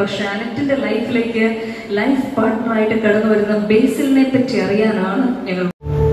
അപ്പൊ ഷാനറ്റിന്റെ ലൈഫിലേക്ക് ലൈഫ് പാർട്ട്ണറായിട്ട് കടന്നു വരുന്ന ബേസിലിനെ പറ്റി അറിയാനാണ് ഞങ്ങൾ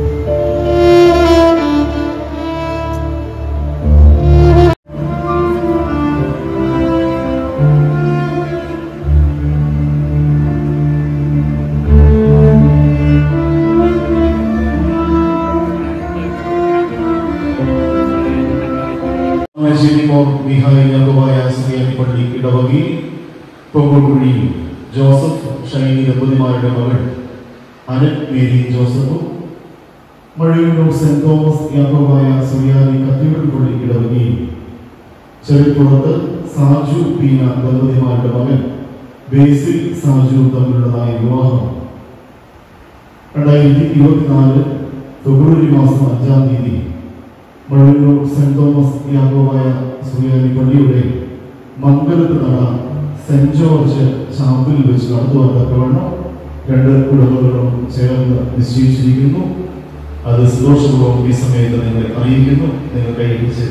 മോ മിഹായി യാക്കോബായ സുറിയാനി പള്ളി ഇടവകി പൊങ്കുകുഴി ജോസഫ് ഷൈനി ദമ്പതിമാരുടെ മകൾ അനറ്റ് മേരി ജോസഫും Mazhayoor Saint Thomas Yakobaya Suriyani cathedral പള്ളി ഇടവകി ചെറുപ്പുറത്ത് സാജു പീന ദമ്പതിമാരുടെ മകൻ ബേസിൽ സാജു തമ്മിലുള്ളതായ വിവാഹം രണ്ടായിരത്തി ഇരുപത്തിനാല് ഫെബ്രുവരി മാസം അഞ്ചാം തീയതി മഴയൂർ സെന്റ് തോമസ് യാഗോവായ സുറിയാനി പള്ളിയുടെ മംഗലത്ത് നട സെന്റ് ജോർജ് ചാമ്പിൽ വെച്ച് നടത്തുവാൻ തക്കവണ്ണം രണ്ട് കുടുംബങ്ങളും ചേർന്ന് നിശ്ചയിച്ചിരിക്കുന്നു അത് സന്തോഷപൂർവ്വം ഈ സമയത്ത് നിങ്ങളെ അറിയിക്കുന്നു നിങ്ങൾ കൈപിടിച്ച്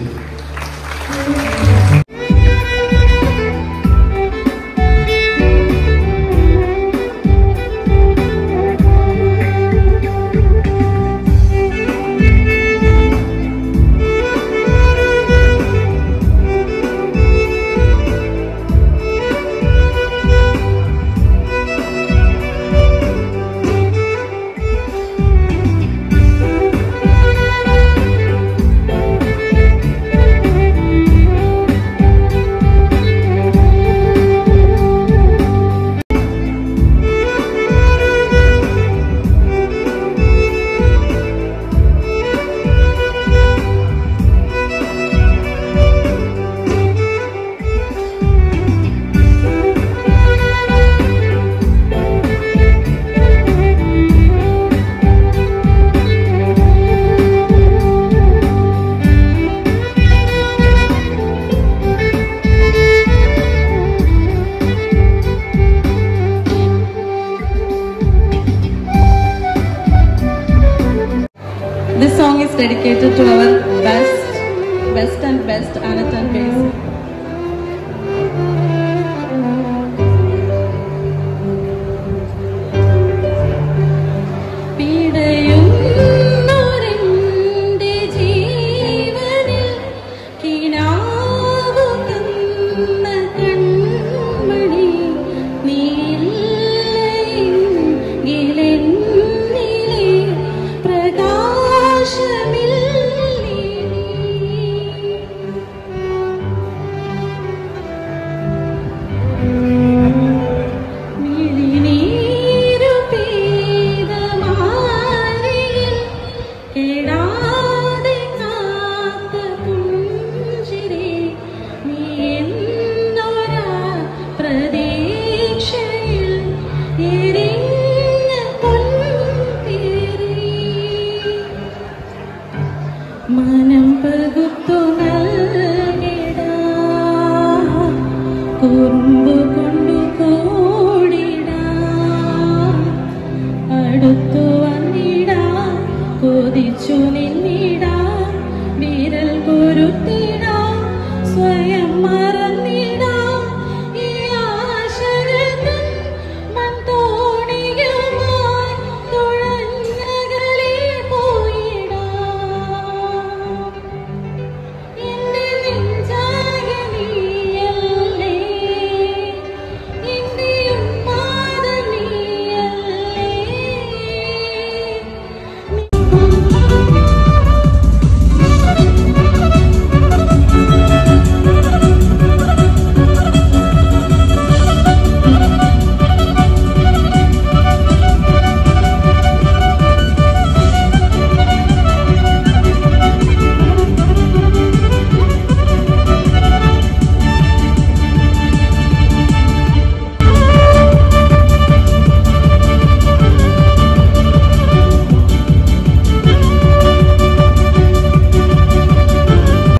This song is dedicated to our best, best and best Annette and Basil. പിടയുന്നൊരെന്റെ ജീവനിൽ കിനാവു തന്ന കൺമണി നീലെങ്കിലെന്നിലെ പ്രകാശമില്ലേ മിഴിനീരു പെയ്ത മാറിയിൽ കെടാതെ കാത്ത പുഞ്ചിരി നീ എന്നൊരാ പ്രതീക്ഷയിൽ എരിഞ്ഞ പൊൻപിരി മനം പകുത്തു നൽകിടാ കുറുമ്പു